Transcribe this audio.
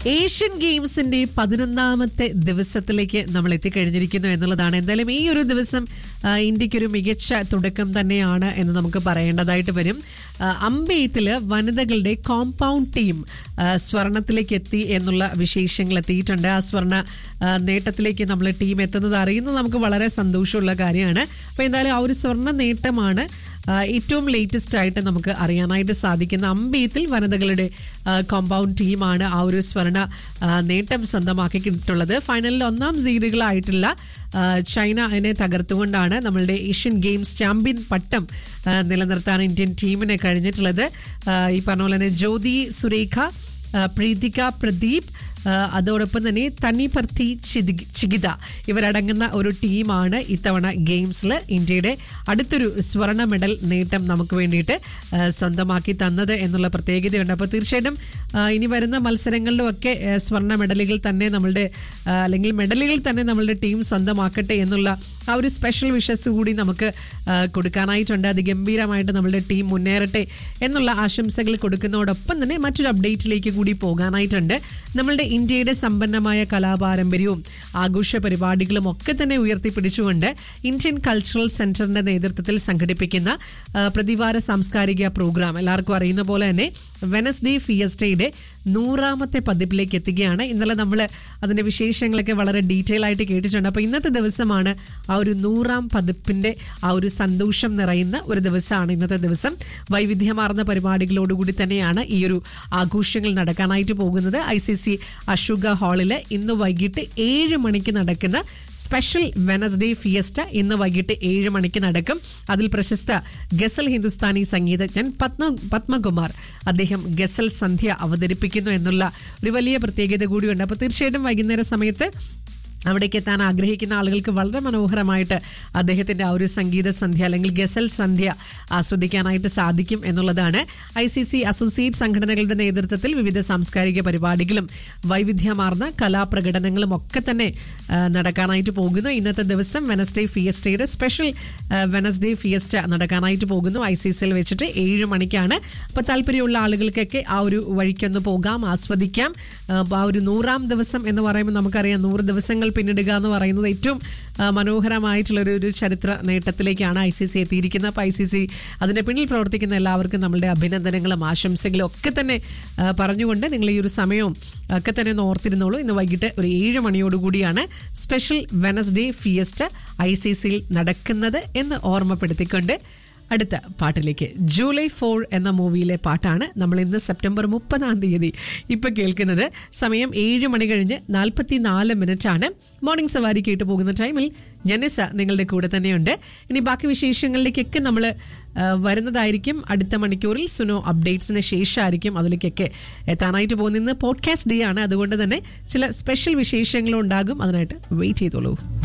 Asian ഗെയിംസിന്റെ പതിനൊന്നാമത്തെ ദിവസത്തിലേക്ക് നമ്മൾ എത്തിക്കഴിഞ്ഞിരിക്കുന്നു എന്നുള്ളതാണ് എന്തായാലും ഈ ഒരു ദിവസം ആ, ഇന്ത്യക്കൊരു മികച്ച തുടക്കം തന്നെയാണ് എന്ന് നമുക്ക് പറയേണ്ടതായിട്ട് വരും ആ, അമ്പെയ്ത്തില് വനിതകളുടെ കോമ്പൗണ്ട് ടീം ആ, സ്വർണത്തിലേക്ക് എത്തി എന്നുള്ള വിശേഷങ്ങൾ എത്തിയിട്ടുണ്ട് ആ സ്വർണ്ണ ആ, നേട്ടത്തിലേക്ക് നമ്മൾ ടീം എത്തുന്നത് അറിയുന്നത് നമുക്ക് വളരെ സന്തോഷമുള്ള കാര്യമാണ് അപ്പോൾ എന്തായാലും ആ ഒരു സ്വർണ്ണ നേട്ടമാണ് ആ, ഏറ്റവും ലേറ്റസ്റ്റ് ആയിട്ട് നമുക്ക് അറിയാനായിട്ട് സാധിക്കുന്ന അമ്പെയ്ത്തിൽ വനിതകളുടെ കോമ്പൗണ്ട് ടീമാണ് ആ ഒരു സ്വർണ്ണ ആ, നേട്ടം സ്വന്തമാക്കിയിട്ടുള്ളത് ഫൈനലിൽ ഒന്നാം സീഡുകളായിട്ടുള്ള ആ, ചൈന അതിനെ തകർത്തുകൊണ്ടാണ് നമ്മളുടെ ഏഷ്യൻ ഗെയിംസ് ചാമ്പ്യൻ പട്ടം ആ, നിലനിർത്താൻ ഇന്ത്യൻ ടീമിന് കഴിഞ്ഞിട്ടുള്ളത് ആ, ഈ പറഞ്ഞ പോലെ തന്നെ ജ്യോതി സുരേഖ ആ, പ്രീതിക പ്രദീപ് ആ, അതോടൊപ്പം തന്നെ തനിപർത്തി ചിതി- ചികിത ഇവരടങ്ങുന്ന ഒരു ടീമാണ് ഇത്തവണ ഗെയിംസിൽ ഇന്ത്യയുടെ അടുത്തൊരു സ്വർണ്ണ മെഡൽ നേട്ടം നമുക്ക് വേണ്ടിയിട്ട് ആ, സ്വന്തമാക്കി തന്നത് എന്നുള്ള പ്രത്യേകതയുണ്ട് അപ്പോൾ തീർച്ചയായിട്ടും ആ, ഇനി വരുന്ന മത്സരങ്ങളിലുമൊക്കെ ആ, സ്വർണ്ണ മെഡലുകൾ തന്നെ നമ്മളുടെ ആ, അല്ലെങ്കിൽ മെഡലുകൾ തന്നെ നമ്മളുടെ ടീം സ്വന്തമാക്കട്ടെ എന്നുള്ള ആ ഒരു സ്പെഷ്യൽ വിഷസ് കൂടി നമുക്ക് ആ, കൊടുക്കാനായിട്ടുണ്ട് അതിഗംഭീരമായിട്ട് നമ്മളുടെ ടീം മുന്നേറട്ടെ എന്നുള്ള ആശംസകൾ കൊടുക്കുന്നതോടൊപ്പം തന്നെ മറ്റൊരു അപ്ഡേറ്റിലേക്ക് കൂടി പോകാനായിട്ടുണ്ട് നമ്മളുടെ ഇന്ത്യയുടെ സമ്പന്നമായ കലാപാരമ്പര്യവും ആഘോഷ പരിപാടികളും ഒക്കെ തന്നെ ഉയർത്തിപ്പിടിച്ചുകൊണ്ട് ഇന്ത്യൻ കൾച്ചറൽ സെന്ററിന്റെ നേതൃത്വത്തിൽ സംഘടിപ്പിക്കുന്ന ആ, പ്രതിവാര സാംസ്കാരിക പ്രോഗ്രാം എല്ലാവർക്കും അറിയുന്ന പോലെ തന്നെ വെനസ്ഡേ ഫിയസ്റ്റയുടെ നൂറാമത്തെ പതിപ്പിലേക്ക് എത്തുകയാണ് ഇന്നലെ നമ്മൾ അതിന്റെ വിശേഷങ്ങളൊക്കെ വളരെ ഡീറ്റെയിൽ ആയിട്ട് കേട്ടിട്ടുണ്ട് അപ്പോൾ ഇന്നത്തെ ദിവസമാണ് ആ ഒരു നൂറാം പതിപ്പിന്റെ ആ ഒരു സന്തോഷം നിറയുന്ന ഒരു ദിവസമാണ് ഇന്നത്തെ ദിവസം വൈവിധ്യമാർന്ന പരിപാടികളോടുകൂടി തന്നെയാണ് ഈ ഒരു ആഘോഷങ്ങൾ നടക്കാനായിട്ട് പോകുന്നത് ഐ സി സി അശുഗ ഹാളിൽ ഇന്ന് വൈകിട്ട് ഏഴ് മണിക്ക് നടക്കുന്ന സ്പെഷ്യൽ വെനസ്ഡേ ഫിയസ്റ്റ ഇന്ന് വൈകിട്ട് ഏഴ് മണിക്ക് നടക്കും അതിൽ പ്രശസ്ത ഗസൽ ഹിന്ദുസ്ഥാനി സംഗീതജ്ഞൻ പത്മ പത്മകുമാർ അദ്ദേഹം ഗസൽ സന്ധ്യ അവതരിപ്പിക്കുന്നു എന്നുള്ള ഒരു വലിയ പ്രത്യേകത കൂടിയുണ്ട് അപ്പോൾ തീർച്ചയായിട്ടും വൈകുന്നേര സമയത്ത് അവിടേക്ക് എത്താൻ ആഗ്രഹിക്കുന്ന ആളുകൾക്ക് വളരെ മനോഹരമായിട്ട് അദ്ദേഹത്തിന്റെ ആ ഒരു സംഗീത സന്ധ്യ അല്ലെങ്കിൽ ഗസൽ സന്ധ്യ ആസ്വദിക്കാനായിട്ട് സാധിക്കും എന്നുള്ളതാണ് ഐ സി സി അസോസിയേറ്റ് സംഘടനകളുടെ നേതൃത്വത്തിൽ വിവിധ സാംസ്കാരിക പരിപാടികളും വൈവിധ്യമാർന്ന കലാപ്രകടനങ്ങളും ഒക്കെ തന്നെ ആ, നടക്കാനായിട്ട് പോകുന്നു ഇന്നത്തെ ദിവസം വെനസ്ഡേ ഫിയസ്റ്റയുടെ സ്പെഷ്യൽ ആ, വെനസ്ഡേ ഫിയസ്റ്റ നടക്കാനായിട്ട് പോകുന്നു ഐ സി സിയിൽ വെച്ചിട്ട് ഏഴ് മണിക്കാണ് അപ്പോൾ താല്പര്യമുള്ള ആളുകൾക്കൊക്കെ ആ ഒരു വഴിക്കൊന്ന് പോകാം ആസ്വദിക്കാം ആ, ആ ഒരു നൂറാം ദിവസം എന്ന് പറയുമ്പോൾ നമുക്കറിയാം നൂറ് ദിവസങ്ങൾ പിന്നിടുക എന്ന് പറയുന്നത് ഏറ്റവും ആ, മനോഹരമായിട്ടുള്ള ഒരു ഒരു ചരിത്ര നേട്ടത്തിലേക്കാണ് ഐ സി സി എത്തിയിരിക്കുന്നത് അപ്പോൾ ഐ സി സി അതിന്റെ പിന്നിൽ പ്രവർത്തിക്കുന്ന എല്ലാവർക്കും നമ്മളുടെ അഭിനന്ദനങ്ങളും ആശംസകളും ഒക്കെ തന്നെ ആ, പറഞ്ഞുകൊണ്ട് നിങ്ങൾ ഈ ഒരു സമയവും ഒക്കെ തന്നെ ഒന്ന് ഓർത്തിരുന്നോളൂ ഇന്ന് വൈകിട്ട് ഒരു ഏഴ് മണിയോടുകൂടിയാണ് special Wednesday fiesta I C സിയിൽ നടക്കുന്നത് എന്ന് ഓർമ്മപ്പെടുത്തിക്കൊണ്ട് അടുത്ത പാട്ടിലേക്ക് ജൂലൈ ഫോർ എന്ന മൂവിയിലെ പാട്ടാണ് നമ്മൾ ഇന്ന് സെപ്റ്റംബർ മുപ്പതാം തീയതി ഇപ്പൊ കേൾക്കുന്നത് സമയം ഏഴ് മണി കഴിഞ്ഞ് നാൽപ്പത്തി നാല് മിനിറ്റ് ആണ് മോർണിംഗ് സവാരി കേട്ടു പോകുന്ന ടൈമിൽ ജനിസ നിങ്ങളുടെ കൂടെ തന്നെയുണ്ട് ഇനി ബാക്കി വിശേഷങ്ങളിലേക്കൊക്കെ നമ്മൾ വരുന്നതായിരിക്കും അടുത്ത മണിക്കൂറിൽ സുനോ അപ്ഡേറ്റ്സിന് ശേഷമായിരിക്കും അതിലേക്കൊക്കെ എത്താനായിട്ട് പോകുന്നത് ഇന്ന് പോഡ്കാസ്റ്റ് ഡേ ആണ് അതുകൊണ്ട് തന്നെ ചില സ്പെഷ്യൽ വിശേഷങ്ങളും ഉണ്ടാകും അതിനായിട്ട് വെയിറ്റ് ചെയ്തോളൂ